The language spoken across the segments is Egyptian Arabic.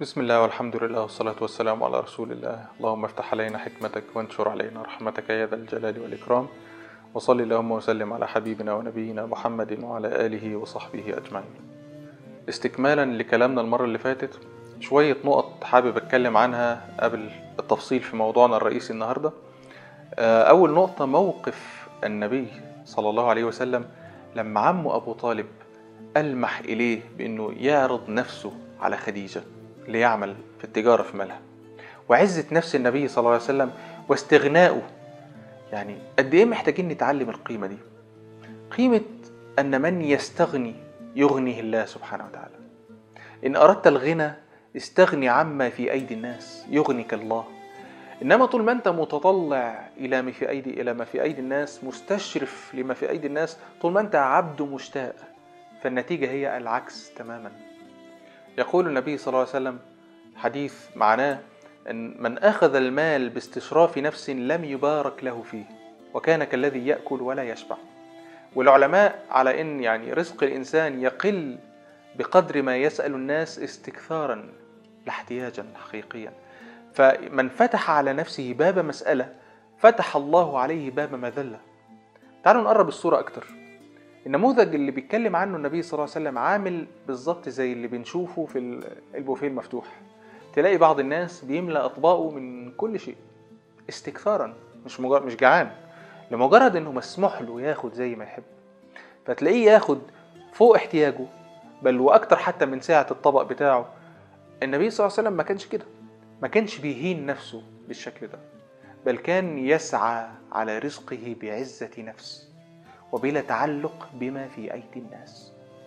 بسم الله والحمد لله والصلاة والسلام على رسول الله اللهم افتح علينا حكمتك وانشر علينا رحمتك يا ذا الجلال والإكرام وصل اللهم وسلم على حبيبنا ونبينا محمد وعلى آله وصحبه أجمعين استكمالا لكلامنا المرة اللي فاتت شوية نقط حابب أتكلم عنها قبل التفصيل في موضوعنا الرئيسي النهاردة أول نقطة موقف النبي صلى الله عليه وسلم لما عمه أبو طالب ألمح إليه بأنه يعرض نفسه على خديجة ليعمل في التجارة في مالها وعزة نفس النبي صلى الله عليه وسلم واستغناؤه يعني قد إيه محتاجين نتعلم القيمة دي قيمة أن من يستغني يغنيه الله سبحانه وتعالى إن أردت الغنى استغني عما في أيدي الناس يغنيك الله إنما طول ما أنت متطلع إلى ما في أيدي إلى ما في أيدي الناس مستشرف لما في أيدي الناس طول ما أنت عبد مشتاق فالنتيجة هي العكس تماما يقول النبي صلى الله عليه وسلم حديث معناه أن من أخذ المال باستشراف نفس لم يبارك له فيه وكان كالذي يأكل ولا يشبع والعلماء على أن يعني رزق الإنسان يقل بقدر ما يسأل الناس استكثارا لا احتياجا حقيقيا فمن فتح على نفسه باب مسألة فتح الله عليه باب مذلة تعالوا نقرب الصورة أكتر النموذج اللي بيتكلم عنه النبي صلى الله عليه وسلم عامل بالظبط زي اللي بنشوفه في البوفيه المفتوح تلاقي بعض الناس بيملى اطباقه من كل شيء استكثارا مش مجرد مش جعان لمجرد انه مسموح له ياخد زي ما يحب فتلاقيه ياخد فوق احتياجه بل واكتر حتى من سعه الطبق بتاعه النبي صلى الله عليه وسلم ما كانش كده ما كانش بيهين نفسه بالشكل ده بل كان يسعى على رزقه بعزه نفس وبلا تعلق بما في أيدي الناس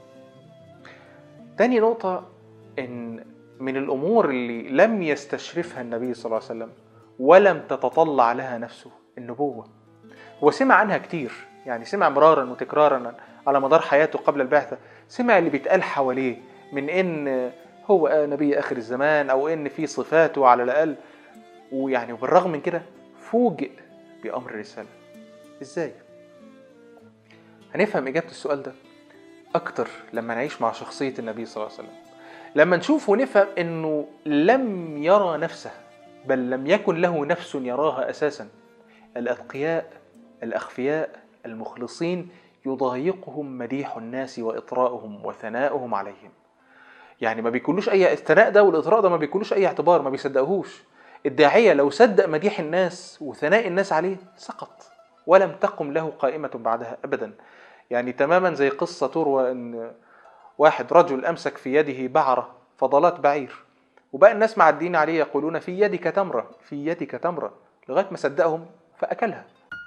تاني نقطة إن من الأمور اللي لم يستشرفها النبي صلى الله عليه وسلم ولم تتطلع لها نفسه النبوة هو سمع عنها كتير يعني سمع مرارا وتكرارا على مدار حياته قبل البعثة سمع اللي بيتقال حواليه من إن هو نبي آخر الزمان أو إن في صفاته على الأقل ويعني وبالرغم من كده فوجئ بأمر الرسالة إزاي؟ هنفهم إجابة السؤال ده أكتر لما نعيش مع شخصية النبي صلى الله عليه وسلم لما نشوف ونفهم إنه لم يرى نفسه بل لم يكن له نفس يراها أساسا الأتقياء الأخفياء المخلصين يضايقهم مديح الناس وإطراؤهم وثناؤهم عليهم يعني ما بيكونوش أي الثناء ده والإطراء ده ما بيكونوش أي اعتبار ما بيصدقوهوش الداعية لو صدق مديح الناس وثناء الناس عليه سقط ولم تقم له قائمة بعدها أبدا يعني تماما زي قصة تروى أن واحد رجل أمسك في يده بعرة فضلات بعير وبقى الناس معدين عليه يقولون في يدك تمرة في يدك تمرة لغاية ما صدقهم فأكلها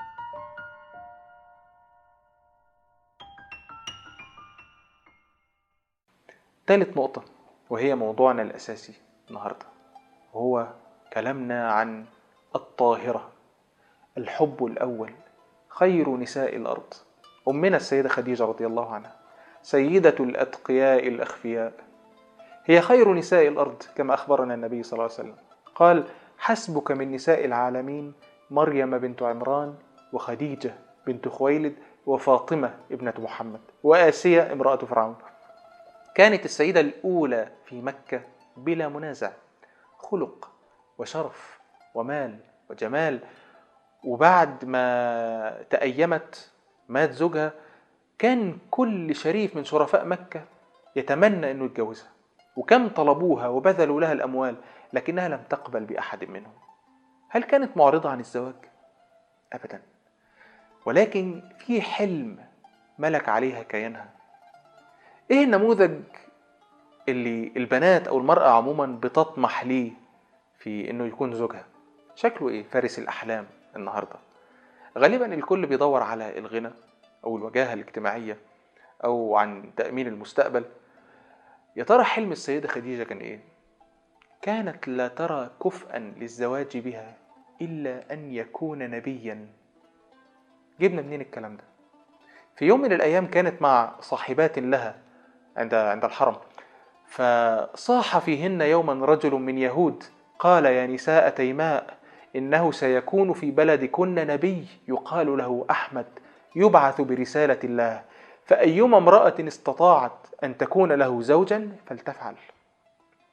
ثالث نقطة وهي موضوعنا الأساسي النهاردة وهو كلامنا عن الطاهرة الحب الأول خير نساء الأرض أمنا السيدة خديجة رضي الله عنها سيدة الأتقياء الأخفياء هي خير نساء الأرض كما أخبرنا النبي صلى الله عليه وسلم قال حسبك من نساء العالمين مريم بنت عمران وخديجة بنت خويلد وفاطمة ابنة محمد وآسية امرأة فرعون كانت السيدة الأولى في مكة بلا منازع خلق وشرف ومال وجمال وبعد ما تأيمت مات زوجها كان كل شريف من شرفاء مكة يتمنى أنه يتجوزها وكم طلبوها وبذلوا لها الأموال لكنها لم تقبل بأحد منهم هل كانت معرضة عن الزواج؟ أبدا ولكن في حلم ملك عليها كيانها إيه النموذج اللي البنات أو المرأة عموما بتطمح ليه في إنه يكون زوجها شكله إيه؟ فارس الأحلام النهارده غالبا الكل بيدور على الغنى او الوجاهه الاجتماعيه او عن تامين المستقبل يا ترى حلم السيده خديجه كان ايه كانت لا ترى كفءا للزواج بها الا ان يكون نبيا جبنا منين الكلام ده في يوم من الايام كانت مع صاحبات لها عند عند الحرم فصاح فيهن يوما رجل من يهود قال يا نساء تيماء إنه سيكون في بلدكن نبي يقال له أحمد يبعث برسالة الله فأيما امرأة استطاعت أن تكون له زوجا فلتفعل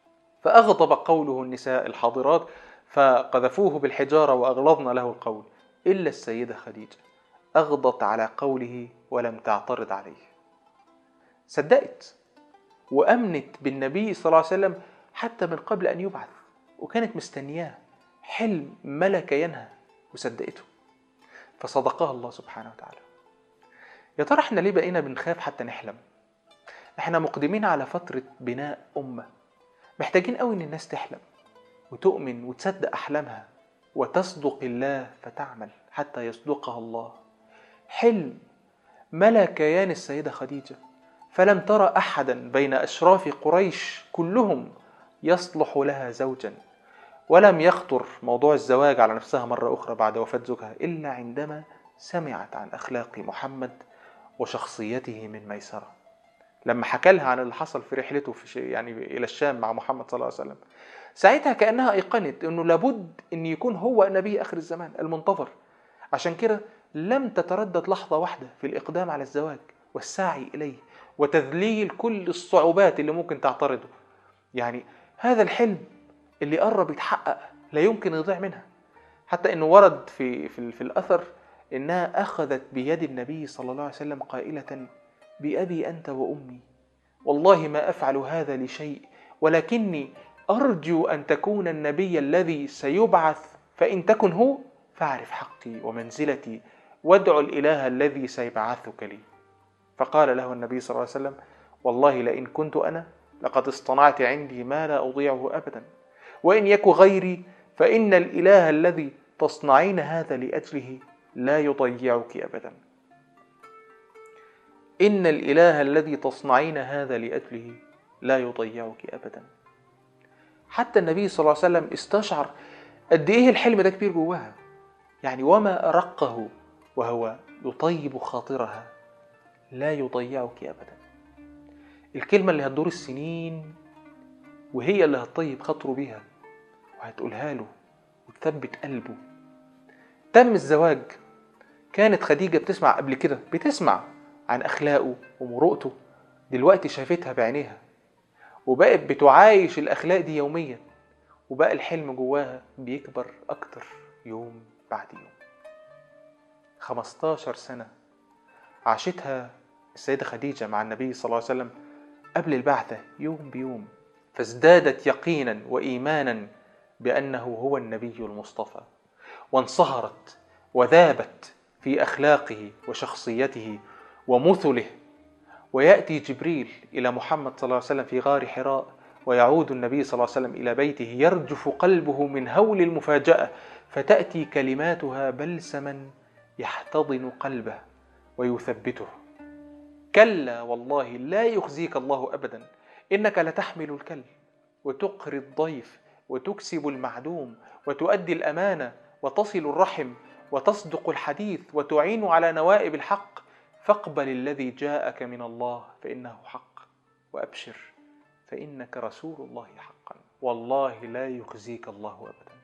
فأغضب قوله النساء الحاضرات فقذفوه بالحجارة وأغلظن له القول إلا السيدة خديجة أغضت على قوله ولم تعترض عليه صدقت وأمنت بالنبي صلى الله عليه وسلم حتى من قبل أن يبعث وكانت مستنياه حلم ملك ينهى وصدقته فصدقها الله سبحانه وتعالى يا ترى احنا ليه بقينا بنخاف حتى نحلم احنا مقدمين على فترة بناء أمة محتاجين قوي ان الناس تحلم وتؤمن وتصدق أحلامها وتصدق الله فتعمل حتى يصدقها الله حلم ملا كيان السيدة خديجة فلم ترى أحدا بين أشراف قريش كلهم يصلح لها زوجا ولم يخطر موضوع الزواج على نفسها مرة أخرى بعد وفاة زوجها إلا عندما سمعت عن أخلاق محمد وشخصيته من ميسرة لما حكى لها عن اللي حصل في رحلته في شيء يعني إلى الشام مع محمد صلى الله عليه وسلم ساعتها كأنها أيقنت أنه لابد أن يكون هو نبي آخر الزمان المنتظر عشان كده لم تتردد لحظة واحدة في الإقدام على الزواج والسعي إليه وتذليل كل الصعوبات اللي ممكن تعترضه يعني هذا الحلم اللي قرب يتحقق لا يمكن يضيع منها حتى انه ورد في في, في الاثر انها اخذت بيد النبي صلى الله عليه وسلم قائله بابي انت وامي والله ما افعل هذا لشيء ولكني ارجو ان تكون النبي الذي سيبعث فان تكن هو فاعرف حقي ومنزلتي وادع الاله الذي سيبعثك لي فقال له النبي صلى الله عليه وسلم والله لئن كنت انا لقد اصطنعت عندي ما لا اضيعه ابدا وإن يك غيري فإن الإله الذي تصنعين هذا لأجله لا يضيعك أبدا إن الإله الذي تصنعين هذا لأجله لا يضيعك أبدا حتى النبي صلى الله عليه وسلم استشعر قد إيه الحلم ده كبير جواها يعني وما أرقه وهو يطيب خاطرها لا يضيعك أبدا الكلمة اللي هتدور السنين وهي اللي هتطيب خاطره بيها وهتقولها له وتثبت قلبه تم الزواج كانت خديجة بتسمع قبل كده بتسمع عن أخلاقه ومرؤته دلوقتي شافتها بعينيها وبقت بتعايش الأخلاق دي يوميا وبقى الحلم جواها بيكبر أكتر يوم بعد يوم 15 سنة عاشتها السيدة خديجة مع النبي صلى الله عليه وسلم قبل البعثة يوم بيوم فازدادت يقينا وإيمانا بأنه هو النبي المصطفى وانصهرت وذابت في أخلاقه وشخصيته ومثله ويأتي جبريل إلى محمد صلى الله عليه وسلم في غار حراء ويعود النبي صلى الله عليه وسلم إلى بيته يرجف قلبه من هول المفاجأة فتأتي كلماتها بلسما يحتضن قلبه ويثبته كلا والله لا يخزيك الله أبدا إنك لتحمل الكل وتقري الضيف وتكسب المعدوم وتؤدي الامانه وتصل الرحم وتصدق الحديث وتعين على نوائب الحق فاقبل الذي جاءك من الله فانه حق وابشر فانك رسول الله حقا والله لا يخزيك الله ابدا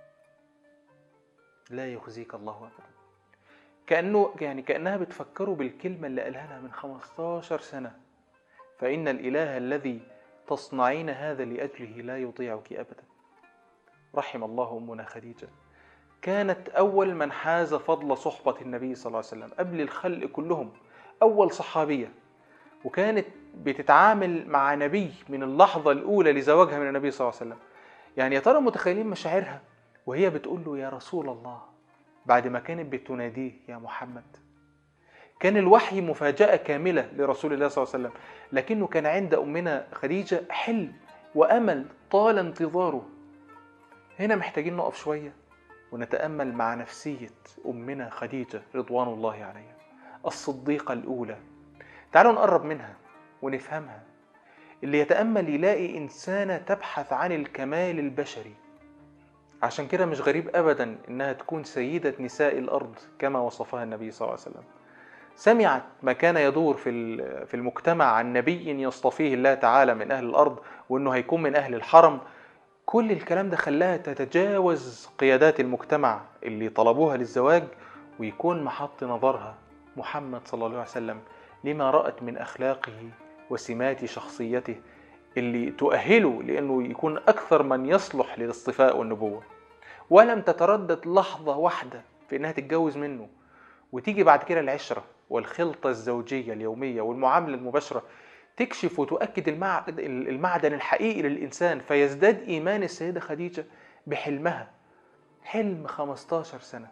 لا يخزيك الله ابدا كانه يعني كانها بتفكروا بالكلمه اللي قالها لها من 15 سنه فان الاله الذي تصنعين هذا لاجله لا يضيعك ابدا رحم الله امنا خديجه كانت اول من حاز فضل صحبه النبي صلى الله عليه وسلم قبل الخلق كلهم اول صحابيه وكانت بتتعامل مع نبي من اللحظه الاولى لزواجها من النبي صلى الله عليه وسلم يعني يا ترى متخيلين مشاعرها وهي بتقول له يا رسول الله بعد ما كانت بتناديه يا محمد كان الوحي مفاجأة كاملة لرسول الله صلى الله عليه وسلم لكنه كان عند أمنا خديجة حلم وأمل طال انتظاره هنا محتاجين نقف شوية ونتأمل مع نفسية أمنا خديجة رضوان الله عليها الصديقة الأولى تعالوا نقرب منها ونفهمها اللي يتأمل يلاقي إنسانة تبحث عن الكمال البشري عشان كده مش غريب أبدا إنها تكون سيدة نساء الأرض كما وصفها النبي صلى الله عليه وسلم سمعت ما كان يدور في في المجتمع عن نبي يصطفيه الله تعالى من أهل الأرض وإنه هيكون من أهل الحرم كل الكلام ده خلاها تتجاوز قيادات المجتمع اللي طلبوها للزواج ويكون محط نظرها محمد صلى الله عليه وسلم لما رأت من أخلاقه وسمات شخصيته اللي تؤهله لأنه يكون أكثر من يصلح للاصطفاء والنبوة ولم تتردد لحظة واحدة في إنها تتجوز منه وتيجي بعد كده العشرة والخلطة الزوجية اليومية والمعاملة المباشرة تكشف وتؤكد المعدن الحقيقي للإنسان فيزداد إيمان السيدة خديجة بحلمها حلم 15 سنة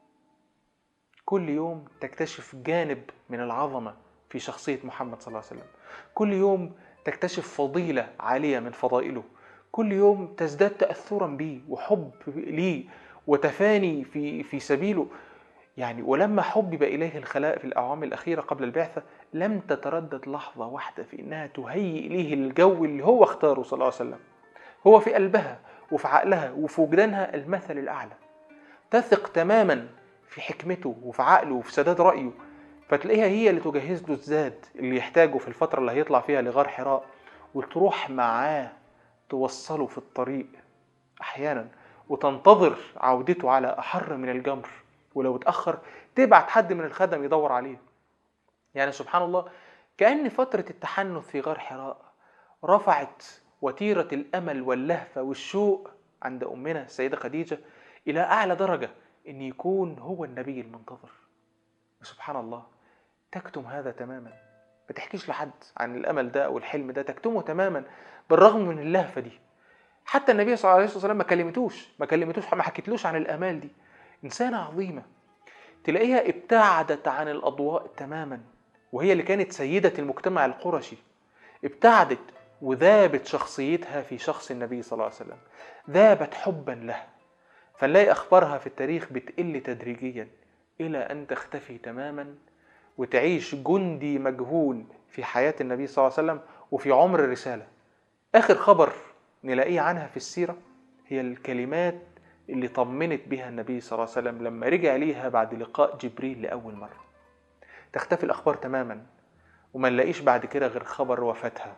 كل يوم تكتشف جانب من العظمة في شخصية محمد صلى الله عليه وسلم كل يوم تكتشف فضيلة عالية من فضائله كل يوم تزداد تأثرا به وحب ليه وتفاني في في سبيله يعني ولما حبب إليه الخلاء في الأعوام الأخيرة قبل البعثة لم تتردد لحظة واحدة في إنها تهيئ إليه الجو اللي هو اختاره صلى الله عليه وسلم هو في قلبها وفي عقلها وفي وجدانها المثل الأعلى تثق تماما في حكمته وفي عقله وفي سداد رأيه فتلاقيها هي اللي تجهز له الزاد اللي يحتاجه في الفترة اللي هيطلع فيها لغار حراء وتروح معاه توصله في الطريق أحيانا وتنتظر عودته على أحر من الجمر ولو اتأخر تبعت حد من الخدم يدور عليه يعني سبحان الله كأن فترة التحنث في غار حراء رفعت وتيرة الأمل واللهفة والشوق عند أمنا السيدة خديجة إلى أعلى درجة إن يكون هو النبي المنتظر سبحان الله تكتم هذا تماما ما تحكيش لحد عن الأمل ده أو الحلم ده تكتمه تماما بالرغم من اللهفة دي حتى النبي صلى الله عليه وسلم ما كلمتوش ما كلمتوش ما حكيتلوش عن الآمال دي إنسانة عظيمة تلاقيها ابتعدت عن الأضواء تماما وهي اللي كانت سيدة المجتمع القرشي ابتعدت وذابت شخصيتها في شخص النبي صلى الله عليه وسلم ذابت حبا له فنلاقي أخبارها في التاريخ بتقل تدريجيا إلى أن تختفي تماما وتعيش جندي مجهول في حياة النبي صلى الله عليه وسلم وفي عمر الرسالة آخر خبر نلاقيه عنها في السيرة هي الكلمات اللي طمنت بها النبي صلى الله عليه وسلم لما رجع ليها بعد لقاء جبريل لأول مرة تختفي الأخبار تماما وما نلاقيش بعد كده غير خبر وفاتها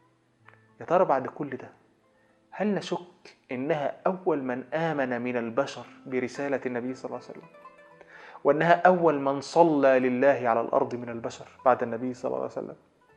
يا ترى بعد كل ده هل نشك إنها أول من آمن من البشر برسالة النبي صلى الله عليه وسلم وأنها أول من صلى لله على الأرض من البشر بعد النبي صلى الله عليه وسلم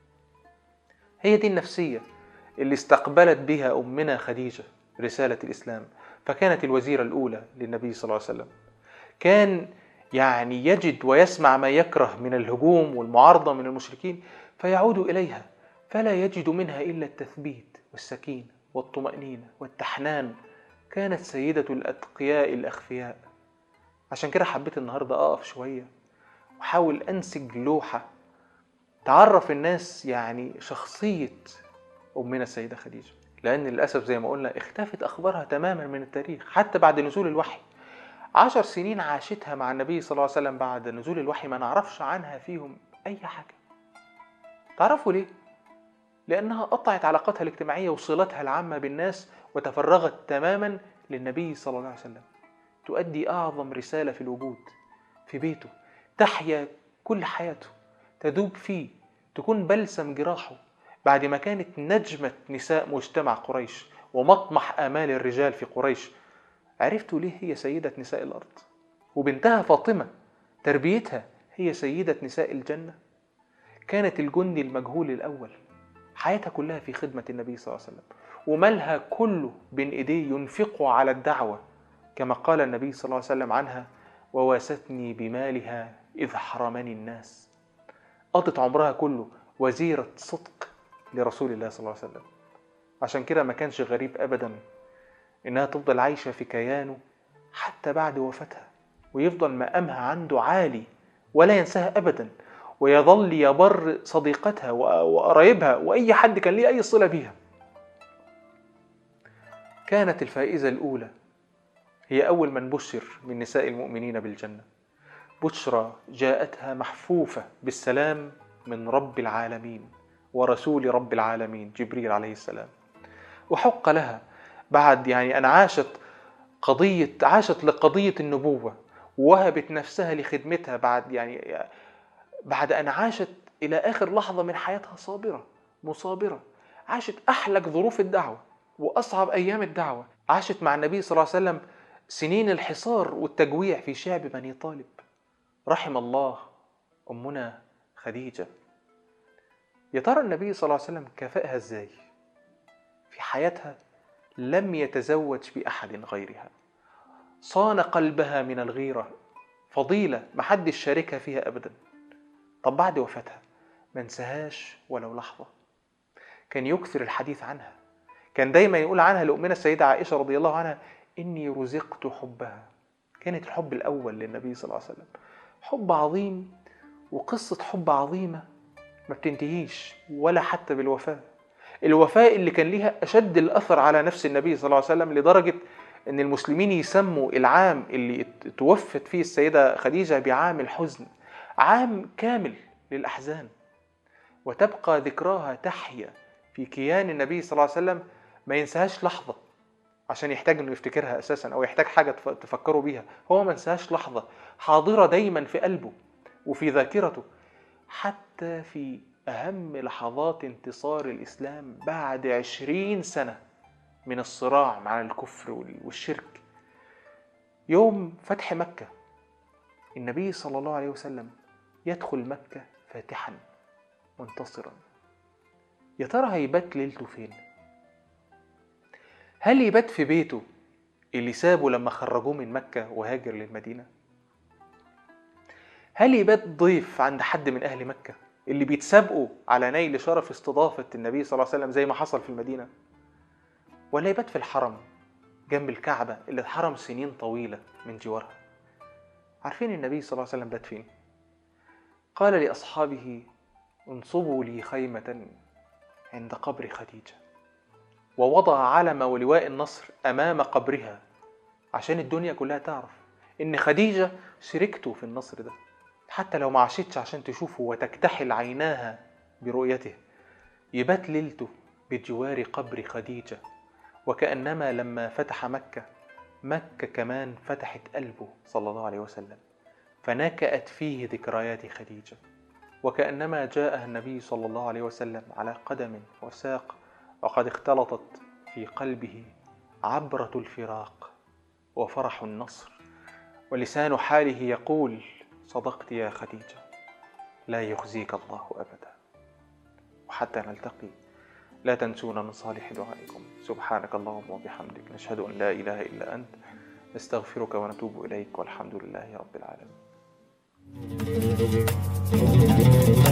هي دي النفسية اللي استقبلت بها أمنا خديجة رسالة الإسلام فكانت الوزيرة الأولى للنبي صلى الله عليه وسلم كان يعني يجد ويسمع ما يكره من الهجوم والمعارضة من المشركين فيعود إليها فلا يجد منها إلا التثبيت والسكينة والطمأنينة والتحنان كانت سيدة الأتقياء الأخفياء عشان كده حبيت النهاردة أقف شوية وحاول أنسج لوحة تعرف الناس يعني شخصية أمنا السيدة خديجة لأن للأسف زي ما قلنا اختفت أخبارها تماما من التاريخ حتى بعد نزول الوحي عشر سنين عاشتها مع النبي صلى الله عليه وسلم بعد نزول الوحي ما نعرفش عنها فيهم أي حاجة تعرفوا ليه؟ لأنها قطعت علاقتها الاجتماعية وصلتها العامة بالناس وتفرغت تماما للنبي صلى الله عليه وسلم تؤدي أعظم رسالة في الوجود في بيته تحيا كل حياته تذوب فيه تكون بلسم جراحه بعد ما كانت نجمة نساء مجتمع قريش ومطمح آمال الرجال في قريش عرفتوا ليه هي سيدة نساء الأرض وبنتها فاطمة تربيتها هي سيدة نساء الجنة كانت الجندي المجهول الأول حياتها كلها في خدمة النبي صلى الله عليه وسلم ومالها كله بين إيديه ينفقه على الدعوة كما قال النبي صلى الله عليه وسلم عنها وواستني بمالها إذ حرمني الناس قضت عمرها كله وزيرة صدق لرسول الله صلى الله عليه وسلم عشان كده ما كانش غريب أبدا إنها تفضل عايشة في كيانه حتى بعد وفاتها ويفضل مقامها عنده عالي ولا ينساها أبدا ويظل يبر صديقتها وقرايبها وأي حد كان ليه أي صلة بيها كانت الفائزة الأولى هي أول من بشر من نساء المؤمنين بالجنة بشرى جاءتها محفوفة بالسلام من رب العالمين ورسول رب العالمين جبريل عليه السلام وحق لها بعد يعني أن عاشت قضية عاشت لقضية النبوة ووهبت نفسها لخدمتها بعد يعني بعد أن عاشت إلى آخر لحظة من حياتها صابرة مصابرة عاشت أحلك ظروف الدعوة وأصعب أيام الدعوة عاشت مع النبي صلى الله عليه وسلم سنين الحصار والتجويع في شعب بني طالب رحم الله أمنا خديجة يا ترى النبي صلى الله عليه وسلم كافئها ازاي حياتها لم يتزوج بأحد غيرها صان قلبها من الغيرة فضيلة محدش شاركها فيها أبدا طب بعد وفاتها ما انساهاش ولو لحظة كان يكثر الحديث عنها كان دايما يقول عنها لأمنا السيدة عائشة رضي الله عنها إني رزقت حبها كانت الحب الأول للنبي صلى الله عليه وسلم حب عظيم وقصة حب عظيمة ما بتنتهيش ولا حتى بالوفاة الوفاة اللي كان ليها أشد الأثر على نفس النبي صلى الله عليه وسلم لدرجة أن المسلمين يسموا العام اللي توفت فيه السيدة خديجة بعام الحزن عام كامل للأحزان وتبقى ذكراها تحيا في كيان النبي صلى الله عليه وسلم ما ينساهاش لحظة عشان يحتاج انه يفتكرها اساسا او يحتاج حاجة تفكروا بيها هو ما ينساهاش لحظة حاضرة دايما في قلبه وفي ذاكرته حتى في أهم لحظات انتصار الإسلام بعد عشرين سنة من الصراع مع الكفر والشرك يوم فتح مكة النبي صلى الله عليه وسلم يدخل مكة فاتحا منتصرا يا ترى هيبات ليلته فين هل يبات في بيته اللي سابه لما خرجوه من مكة وهاجر للمدينة هل يبات ضيف عند حد من أهل مكة اللي بيتسابقوا على نيل شرف استضافة النبي صلى الله عليه وسلم زي ما حصل في المدينة ولا يبات في الحرم جنب الكعبة اللي اتحرم سنين طويلة من جوارها عارفين النبي صلى الله عليه وسلم بات فين قال لأصحابه انصبوا لي خيمة عند قبر خديجة ووضع علم ولواء النصر أمام قبرها عشان الدنيا كلها تعرف إن خديجة شركته في النصر ده حتى لو ما عاشتش عشان تشوفه وتكتحل عيناها برؤيته يبات ليلته بجوار قبر خديجة وكأنما لما فتح مكة مكة كمان فتحت قلبه صلى الله عليه وسلم فنكأت فيه ذكريات خديجة وكأنما جاء النبي صلى الله عليه وسلم على قدم وساق وقد اختلطت في قلبه عبرة الفراق وفرح النصر ولسان حاله يقول صدقت يا خديجة لا يخزيك الله أبدا وحتى نلتقي لا تنسونا من صالح دعائكم سبحانك اللهم وبحمدك نشهد أن لا إله إلا أنت نستغفرك ونتوب إليك والحمد لله رب العالمين